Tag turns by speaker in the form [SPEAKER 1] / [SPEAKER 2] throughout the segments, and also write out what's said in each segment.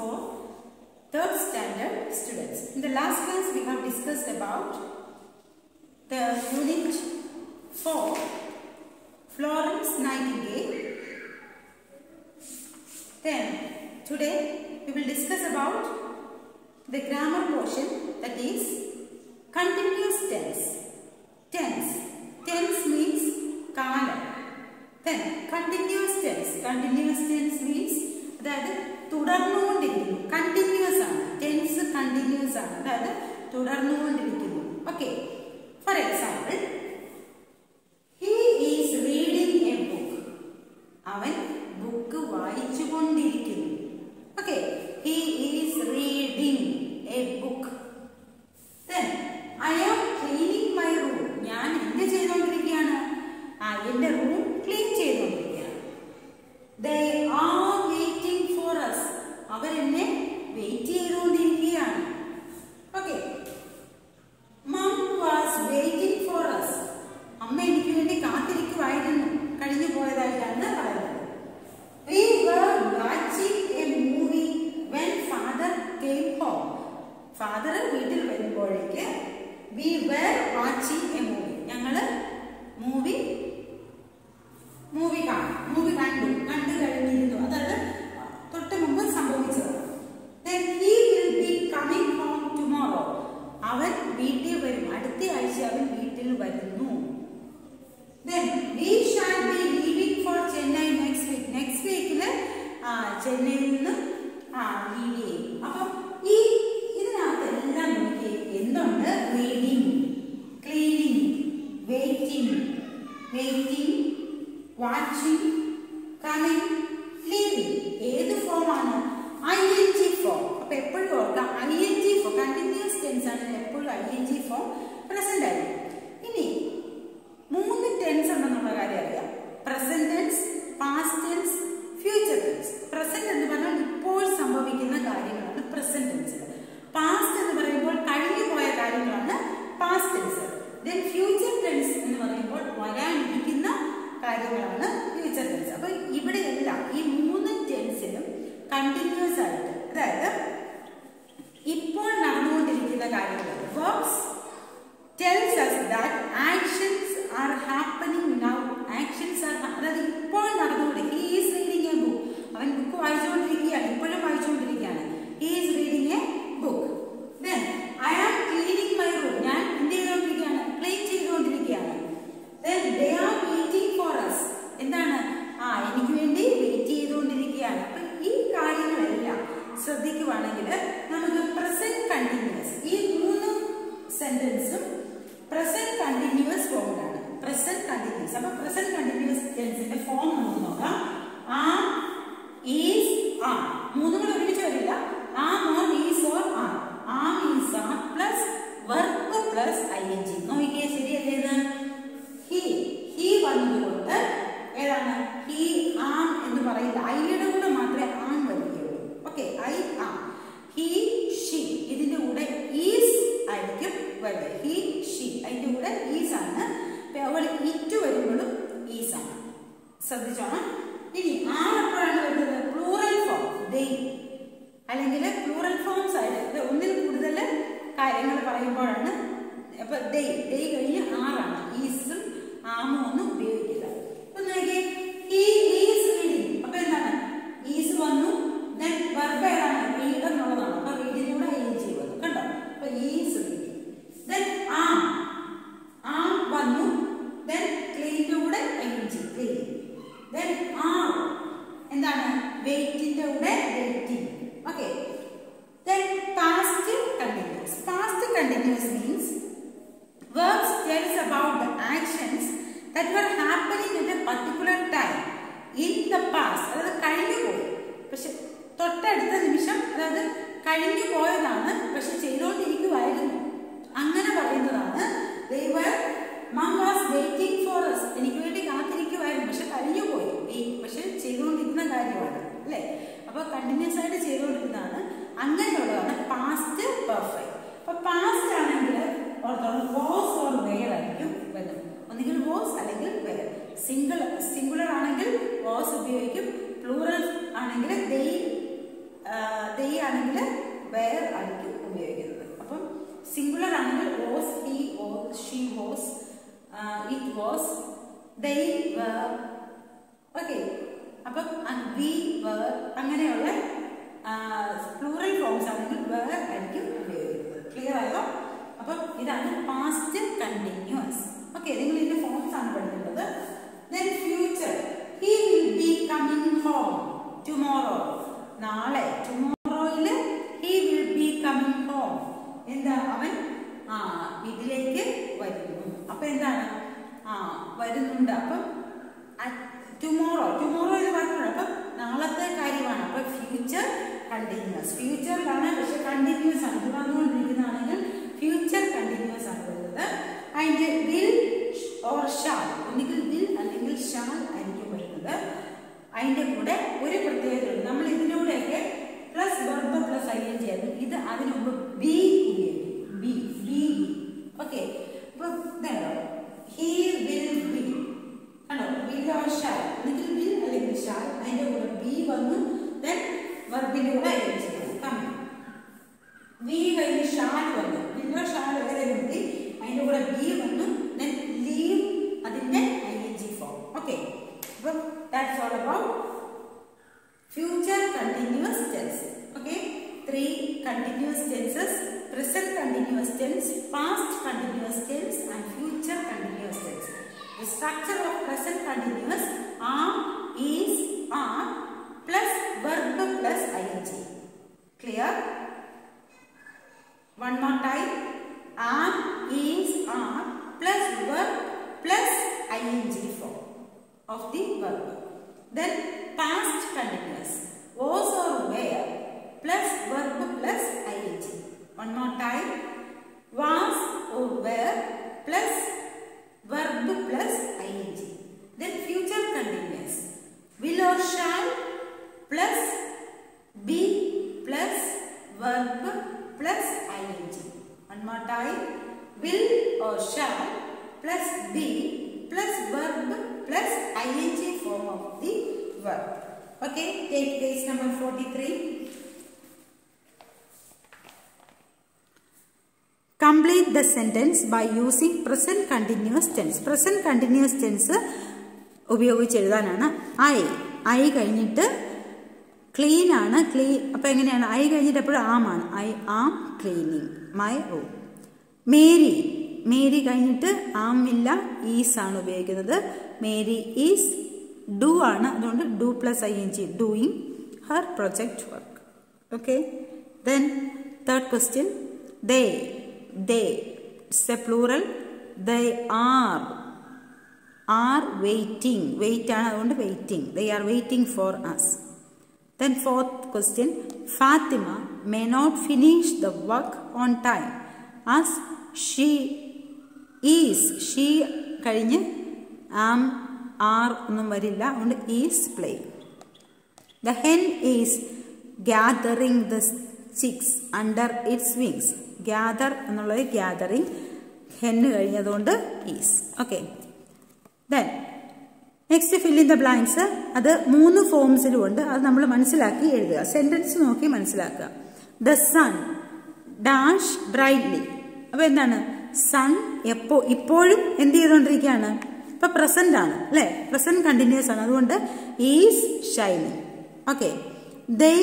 [SPEAKER 1] for third standard students. In the last class we have discussed about the unit 4 Florence Nightingale. Then today we will discuss about the grammar portion that is continuous tense. Tense. Tense means കാലം then continuous tense continuous tense means അതായത് തുടർന്നുകൊണ്ടിരിക്കുന്നു continuous ആണ് tense continuous ആണ് അതായത് തുടർന്നുകൊണ്ടിരിക്കുന്നു okay for example he is reading a book അവൻ book വായിച്ചുകൊണ്ടിരിക്കുന്നു okay he is reading a book then I am cleaning my room. ഞാൻ എന്ത് ചെയ്തുകൊണ്ടിരിക്കുകയാണ് ആ എന്റെ റൂം ക്ലീൻ ചെയ്തുകൊണ്ടിരിക്കുകയാണ് they are waiting for us അവരെന്നെ വെയിറ്റ് ചെയ്തുകൊണ്ടിരിക്കുകയാണ് okay mum was waiting for us അമ്മ എനിക്ക് വേണ്ടി കാത്തിരിക്കുമായിരുന്നു കഴിഞ്ഞു പോയതായിട്ടാണ് പറയുന്നത് We were watching a movie when father came home. Father വീട്ടിൽ വരുമ്പോഴേക്ക് we were watching a movie ഞങ്ങള് മൂവി മൂവി കാണും മൂവി കണ്ടു കണ്ടു കഴിഞ്ഞിരുന്നു അതായത് തൊട്ട് മുമ്പ് സംഭവിച്ചത് Then he will be coming home tomorrow. അവൻ വീട്ടിൽ വരും അടുത്ത ആഴ്ച അവൻ വീട്ടിൽ വരുന്നു Then we shall be leaving for Chennai next week. Next weekൽ ചെന്നൈയിൽ നിന്ന് ആ ലീവ് ചെയ്യും അപ്പം ഈ ഇതിനകത്ത് എല്ലാം നോക്കി എന്തുണ്ട് reading cleaning waiting waiting watching coming leaving ഏത് ഫോമാണ് ഐ എൻ ജി ഫോം അപ്പൊ എപ്പോഴും ഓർക്കാം I N G form continuous tense ആണ് എപ്പോഴും I N G form present ആയിരിക്കും ഇനി മൂന്ന് ടെൻസ് ഉണ്ടെന്നുള്ള കാര്യം അറിയാം present tense past tense future tense present എന്ന് പറഞ്ഞാൽ ഇപ്പോൾ സംഭവിക്കുന്ന കാര്യങ്ങളാണ് പ്രസന്റ് ടെൻസ് പാസ്റ്റ് എന്ന് പറയുമ്പോൾ കഴിഞ്ഞു പോയ കാര്യങ്ങളാണ് past tense then future tense എന്ന് പറയുമ്പോൾ വരാനിരിക്കുന്ന കാര്യങ്ങളാണ് ഫ്യൂച്ചർ ടെൻസ് അപ്പൊ ഇവിടെയെല്ലാം ഈ മൂന്ന് ടെൻസിലും കണ്ടിന്യൂസ് ആയിട്ട് അതായത് ഇപ്പോൾ നടന്നുകൊണ്ടിരിക്കുന്ന കാര്യങ്ങൾ works tells us that actions are happening now actions are അതായത് ഇപ്പോൾ നടന്നുകൊണ്ട് he is reading a book അവൻ ബുക്ക് വായിച്ചുകൊണ്ടിരിക്കുകയാണ് ഇപ്പോഴും വായിച്ചുകൊണ്ടിരിക്കുകയാണ് he is reading a book then i am cleaning my room ഞാൻ എന്ത് ചെയ്തുകൊണ്ടിരിക്കുകയാണ് ക്ലീൻ ചെയ്തുകൊണ്ടിരിക്കുകയാണ് then they are waiting for us എന്താണ് ആ എനിക്ക് വേണ്ടി വെയിറ്റ് ചെയ്തുകൊണ്ടിരിക്കുകയാണ് അപ്പൊ ഈ കാര്യങ്ങളെല്ലാം ശ്രദ്ധിക്കുവാണെങ്കിൽ നമുക്ക് പ്രസന്റ് കണ്ടിന്യൂസ് ഈ മൂന്ന് സെന്റൻസും പ്രസന്റ് കണ്ടിന്യൂസ് ഫോമിലാണ് പ്രസന്റ് കണ്ടിന്യൂസ് അപ്പൊ പ്രസന്റ് കണ്ടിന്യൂസ് ടെൻസിന്റെ ഫോം നമുക്ക് നോക്കാം ആ ഈസ് ആ മൂന്നും കൂടെ ഒരുമിച്ച് വരില്ല ആ more is or are am is are plus verb plus I N G നോക്കിയേ ശരിയല്ലേ ഇത് ഹി ഹി വന്നതുകൊണ്ട് ഏതാണ് ഹി ആം എന്ന് പറയില്ല ഐയുടെ കൂടെ മാത്രമേ ആം വരികയുള്ളൂ okay I am he she ഇതിന്റെ കൂടെ ഈസ് ആയിരിക്കും വരുന്നത് ഹി ഷി അതിന്റെ കൂടെ ഈസ് ആണ് അതുപോലെ ഇറ്റ് വരുമ്പോഴും ഈസ് ആണ് ശ്രദ്ധിച്ചോണം ഇനി ആർ എപ്പോഴാണ് വരുന്നത് പ്ലൂറൽ ഫോം ദൈ അല്ലെങ്കിൽ പ്ലൂറൽ ഫോംസ് ആയിട്ട് ഒന്നിൽ കൂടുതൽ കാര്യങ്ങൾ പറയുമ്പോഴാണ് അപ്പൊ ദൈ ദൈ കഴിഞ്ഞ് ആറാണ് ഈസും ആമും ഒന്നും ഉപയോഗിക്കില്ല അപ്പൊ നോക്കിയേ ഹി ഈസ് റീഡിങ് അപ്പൊ എന്താണ് ഈസ് വന്നു ദെൻ വെർബ് ഏതാണ് റീഡ് എന്നുള്ളതാണ് അപ്പൊ റീഡിനൂടെ ഐ ജി വന്നു കണ്ടോ അപ്പൊ is reading then am am വന്നു ദെൻ ക്ലീൻ്റെ കൂടെ I G clean then am എന്താണ് വെയിറ്റിന്റെ കൂടെ waiting okay then past continuous past continuous means verbs tells about the actions that were happening at a particular time in the past അതായത് കഴിഞ്ഞു പോയി പക്ഷെ തൊട്ടടുത്ത നിമിഷം അതായത് കഴിഞ്ഞു പോയതാണ് പക്ഷെ ചെയ്തുകൊണ്ടിരിക്കുമായിരുന്നു അങ്ങനെ പറയുന്നതാണ് they were mom was waiting for us എനിക്ക് വേണ്ടി കാത്തിരിക്കുമായിരുന്നു പക്ഷെ കഴിഞ്ഞു പോയി പക്ഷെ ചെയ്തുകൊണ്ടിരുന്ന കാര്യമാണ് അല്ലേ അപ്പൊ കണ്ടിന്യൂസ് ആയിട്ട് ചെയ്തുകൊണ്ടിരുന്നതാണ് അങ്ങനെയുള്ളതാണ് പാസ്റ്റ് പെർഫെക്റ്റ് അപ്പൊ പാസ്റ്റ് ആണെങ്കിൽ ഓർത്തോളം വാസ് ഓർ വെയർ ആയിരിക്കും വരുന്നത് ഒന്നുകിൽ വാസ് അല്ലെങ്കിൽ വെയർ സിംഗിൾ സിംഗുലർ ആണെങ്കിൽ വാസ് ഉപയോഗിക്കും പ്ലൂറൽ ആണെങ്കിൽ they they she was it was they were okay അപ്പം വി were അങ്ങനെയുള്ള പ്ലൂറൽ ഫോംസ് ആണെങ്കിൽ വേർ ആയിരിക്കും ഉപയോഗിക്കുന്നത് ക്ലിയർ ആയോ അപ്പം ഇതാണ് പാസ്റ്റ് കണ്ടിന്യൂസ് ഓക്കെ നിങ്ങൾ ഇതിന്റെ ഫോംസ് ആണ് പഠിക്കുന്നത് then future he will be coming home tomorrow നാളെ ടുമോറോയിൽ he will be coming home എന്താ അവൻ ആ വീട്ടിലേക്ക് വരുന്നു അപ്പൊ എന്താണ് ആ വരുന്നുണ്ട് അപ്പം ടുമോറോ ടുമോറോ എന്ന് പറഞ്ഞത് അപ്പം നാളത്തെ കാര്യമാണ് അപ്പൊ ഫ്യൂച്ചർ കണ്ടിന്യൂസ് ഫ്യൂച്ചറിലാണ് പക്ഷെ കണ്ടിന്യൂസ് ആണ് ഇത് വന്നുകൊണ്ടിരിക്കുന്നതാണെങ്കിൽ ഫ്യൂച്ചർ കണ്ടിന്യൂസ് ആണ് വരുന്നത് അതിന്റെ വിൽ ഓർ ഷാൾ ഒന്നുകിൽ വിൽ അല്ലെങ്കിൽ ഷാൾ ആയിരിക്കും വരുന്നത് അതിന്റെ കൂടെ ഒരു പ്രത്യേകതയുണ്ട് നമ്മൾ ഇതിലൂടെയൊക്കെ plus verb plus I N G ആയിരുന്നു ഇത് അതിനു മുമ്പ് ബി ഉപയോഗിക്കും ബി ബി ഓക്കെ അപ്പൊ ഇതാണോ ഹി വിൽ ബി ആണോ വിൽ ഓർ ഷാൾ ഒന്നുകിൽ വിൽ അല്ലെങ്കിൽ ഷാൾ അതിന്റെ കൂടെ ബി വന്നു ദെൻ വെർബിന്റെ കൂടെ ഐ എൻ ജി കമ്മി വി കഴിഞ്ഞ് ഷാൾ വന്നു വില്ലോ ഷാൾ വരെ നിർത്തി അതിന്റെ കൂടെ ബി വന്നു ദെൻ ലീവ് അതിന്റെ I N G form okay അപ്പം that's all about future continuous tense okay three continuous tenses present continuous tense past continuous tense and future continuous tense the structure of present continuous are is are plus verb plus ing clear one more time am is are plus verb plus ing form of the verb then past continuous was or were plus verb plus ing one more time was or were plus verb plus ing then future continuous will or shall plus be plus verb plus ing one more time will or shall plus be plus verb plus ing form of the verb okay take page number 43 complete the sentence by using present continuous tense present continuous tense ഉപയോഗിച്ച് എഴുതാനാണ് I I കഴിഞ്ഞിട്ട് clean ആണ് clean അപ്പം എങ്ങനെയാണ് I കഴിഞ്ഞിട്ട് എപ്പോഴും am ആണ് I am cleaning my room Mary Mary കഴിഞ്ഞിട്ട് ആം ഇല്ല ഈസ് ആണ് ഉപയോഗിക്കുന്നത് മേരി ഈസ് ഡു ആണ് അതുകൊണ്ട് do plus I N G doing her project work okay then third question they they it's a plural they are are waiting wait ആണ് അതുകൊണ്ട് waiting they are waiting for us then fourth question Fatima may not finish the work on time as she is she കഴിഞ്ഞ് am are ഒന്നും വരില്ല അതുകൊണ്ട് is playing the hen is gathering the chicks under its wings gather എന്നുള്ളത് gathering ഹെന്ന് കഴിഞ്ഞതുകൊണ്ട് is okay then next fill in the blanks അത് മൂന്ന് ഫോംസിലും ഉണ്ട് അത് നമ്മൾ മനസ്സിലാക്കി എഴുതുക സെന്റൻസ് നോക്കി മനസ്സിലാക്കുക ദ സൺ ഡാഷ് ബ്രൈറ്റ്ലി അപ്പൊ എന്താണ് സൺ എപ്പോ ഇപ്പോഴും എന്ത് ചെയ്തുകൊണ്ടിരിക്കുകയാണ് ഇപ്പൊ പ്രസന്റ് ആണ് അല്ലെ പ്രസന്റ് കണ്ടിന്യൂസ് ആണ് അതുകൊണ്ട് is shining okay they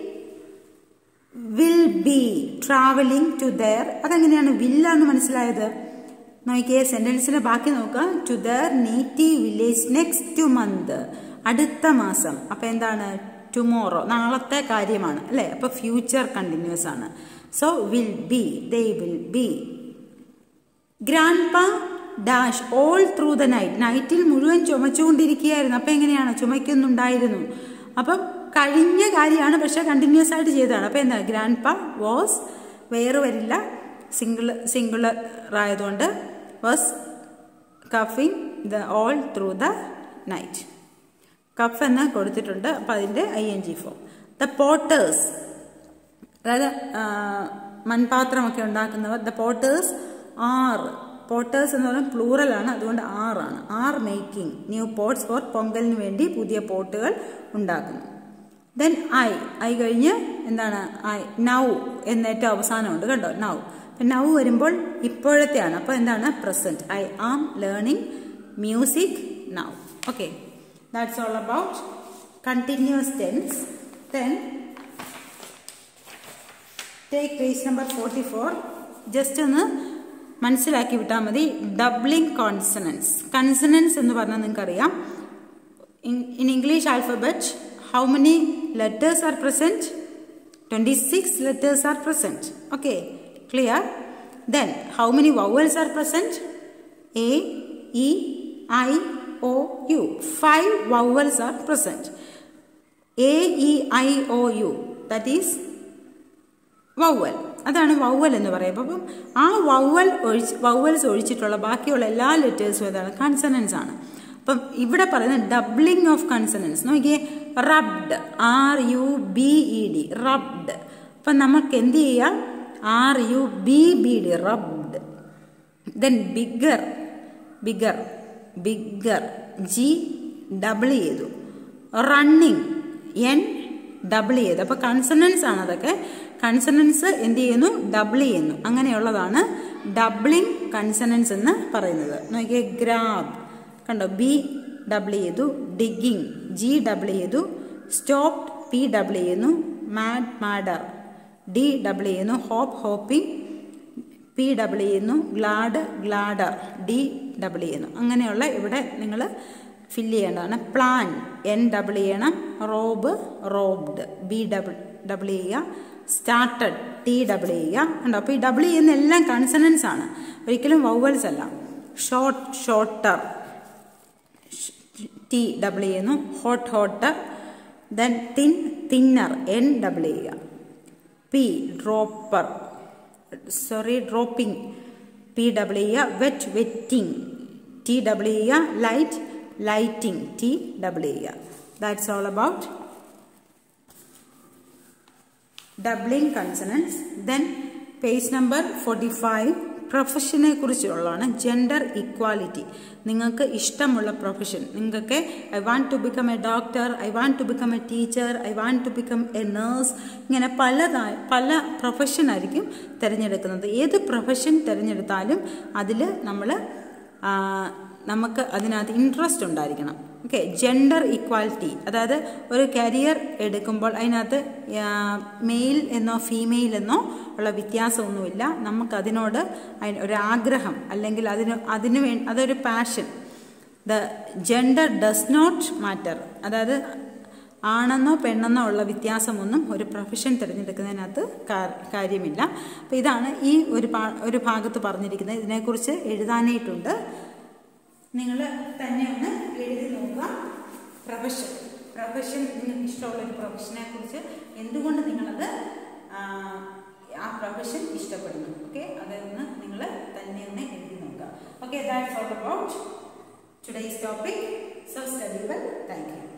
[SPEAKER 1] will be travelling to their അതെങ്ങനെയാണ് വില്ല എന്ന് മനസ്സിലായത് നോക്കിയേ സെന്റൻസിന്റെ ബാക്കി നോക്കുക to their native village next month അടുത്ത മാസം അപ്പൊ എന്താണ് ടുമോറോ നാളത്തെ കാര്യമാണ് അല്ലെ അപ്പൊ ഫ്യൂച്ചർ കണ്ടിന്യൂസ് ആണ് so will be they will be grandpa dash all through the night നൈറ്റിൽ മുഴുവൻ ചുമച്ചുകൊണ്ടിരിക്കുകയായിരുന്നു അപ്പൊ എങ്ങനെയാണ് ചുമയ്ക്കുന്നുണ്ടായിരുന്നു അപ്പം കഴിഞ്ഞ കാര്യമാണ് പക്ഷെ കണ്ടിന്യൂസ് ആയിട്ട് ചെയ്തതാണ് അപ്പൊ എന്താ ഗ്രാൻഡ് പ വാസ് വേറെ വരില്ല സിംഗിൾ സിംഗുലർ ആയതുകൊണ്ട് വാസ് കഫിങ് the all through the night cough എന്ന് കൊടുത്തിട്ടുണ്ട് അപ്പം അതിൻ്റെ I N G form the potters അതായത് മൺപാത്രമൊക്കെ ഉണ്ടാക്കുന്നവർ ദ പോട്ടേഴ്സ് ആർ പോട്ടേഴ്സ് എന്ന് പറയുന്നത് പ്ലൂറലാണ് അതുകൊണ്ട് ആറാണ് are making new pots for പൊങ്കലിന് വേണ്ടി പുതിയ പോട്ടുകൾ ഉണ്ടാക്കുന്നു ദെൻ ഐ ഐ കഴിഞ്ഞ് എന്താണ് ഐ നൗ എന്നേറ്റവും അവസാനമുണ്ട് കണ്ടോ നൗ നൗ വരുമ്പോൾ ഇപ്പോഴത്തെയാണ് അപ്പോൾ എന്താണ് present I am learning music now okay that's all about continuous tense then take page number forty four just ഒന്ന് മനസ്സിലാക്കി വിട്ടാൽ മതി ഡബ്ലിംഗ് കോൺസണൻസ് കൺസണൻസ് എന്ന് പറഞ്ഞാൽ നിങ്ങൾക്കറിയാം in English alphabet how many letters are present twenty six letters are present okay clear then how many vowels are present A E I O U five vowels are present A E I O U that is vowel അതാണ് vowel എന്ന് പറയുമ്പോൾ അപ്പം ആ vowel ഒഴിച്ച് vowels ഒഴിച്ചിട്ടുള്ള ബാക്കിയുള്ള എല്ലാ ലെറ്റേഴ്സും ഏതാണ് consonants ആണ് അപ്പം ഇവിടെ പറയുന്നത് ഡബ്ലിംഗ് ഓഫ് കൺസണൻസ് നോക്കിയേ rubbed R U B E D rubbed അപ്പം നമുക്ക് എന്ത് ചെയ്യാം R U B B D rubbed then bigger bigger bigger G double ചെയ്തു റണ്ണിങ് എൻ ഡബിൾ ചെയ്തു അപ്പോൾ കൺസണൻസ് ആണ് അതൊക്കെ കൺസണൻസ് എന്ത് ചെയ്യുന്നു ഡബിൾ ചെയ്യുന്നു അങ്ങനെയുള്ളതാണ് ഡബ്ലിംഗ് കൺസണൻസ് എന്ന് പറയുന്നത് നോക്കിയേ ഗ്രാബ് കണ്ടോ ബി ഡബിൾ ചെയ്തു ഡിഗിങ് ജി ഡബിൾ ചെയ്തു സ്റ്റോപ്പ് പി ഡബിൾ ചെയ്യുന്നു മാഡ് മാഡർ ഡി ഡബിൾ ചെയ്യുന്നു ഹോപ്പ് ഹോപ്പിംഗ് പി ഡബിൾ ചെയ്യുന്നു ഗ്ലാഡ് ഗ്ലാഡർ ഡി ഡബിൾ ചെയ്യുന്നു അങ്ങനെയുള്ള ഇവിടെ നിങ്ങൾ ഫില്ല് ചെയ്യേണ്ടതാണ് പ്ലാൻ എൻ ഡബിൾ ചെയ്യണം rob robbed B double double ചെയ്യുക സ്റ്റാർട്ടഡ് ടി ഡബിൾ ചെയ്യുക ഉണ്ടോ അപ്പോൾ ഈ ഡബിൾ ചെയ്യുന്ന എല്ലാം കൺസണൻസ് ആണ് ഒരിക്കലും വൗവൽസ് അല്ല ഷോർട്ട് ഷോർട്ടർ ടി ഡബിൾ ചെയ്യുന്നു hot hotter then thin thinner N double ചെയ്യുക P dropper sorry dropping P double ചെയ്യുക വെറ്റ് വെറ്റിംഗ് ടി ഡബിൾ ചെയ്യുക ലൈറ്റ് ലൈറ്റിംഗ് ടി ഡബിൾ ചെയ്യുക that's all about doubling consonants then page number forty five പ്രൊഫഷനെ കുറിച്ചുള്ളതാണ് gender equality നിങ്ങൾക്ക് ഇഷ്ടമുള്ള profession നിങ്ങൾക്ക് I want to become a doctor I want to become a teacher I want to become a nurse ഇങ്ങനെ പലതായി പല പ്രൊഫഷനായിരിക്കും തിരഞ്ഞെടുക്കുന്നത് ഏത് പ്രൊഫഷൻ തിരഞ്ഞെടുത്താലും അതിൽ നമ്മൾ നമുക്ക് അതിനകത്ത് ഇൻട്രസ്റ്റ് ഉണ്ടായിരിക്കണം ഓക്കെ ജെൻഡർ ഇക്വാലിറ്റി അതായത് ഒരു കരിയർ എടുക്കുമ്പോൾ അതിനകത്ത് മെയിൽ എന്നോ ഫീമെയിൽ എന്നോ ഉള്ള വ്യത്യാസമൊന്നുമില്ല നമുക്കതിനോട് ഒരു ആഗ്രഹം അല്ലെങ്കിൽ അതിന് അതിന് വേ അതൊരു passion the gender does not matter അതായത് ആണെന്നോ പെണ്ണെന്നോ ഉള്ള വ്യത്യാസമൊന്നും ഒരു പ്രൊഫഷൻ തിരഞ്ഞെടുക്കുന്നതിനകത്ത് കാര്യമില്ല അപ്പോൾ ഇതാണ് ഈ ഒരു ഒരു ഭാഗത്ത് പറഞ്ഞിരിക്കുന്നത് ഇതിനെക്കുറിച്ച് എഴുതാനായിട്ടുണ്ട് നിങ്ങൾ തന്നെ ഒന്ന് എഴുതി നോക്കുക പ്രൊഫഷൻ പ്രൊഫഷൻ നിങ്ങൾക്ക് ഇഷ്ടമുള്ള ഒരു പ്രൊഫഷനെ കുറിച്ച് എന്തുകൊണ്ട് നിങ്ങളത് ആ പ്രൊഫഷൻ ഇഷ്ടപ്പെടുന്നു ഓക്കെ അതൊന്ന് നിങ്ങൾ തന്നെ ഒന്ന് എഴുതി നോക്കുക okay that's all about today's topic so study well thank U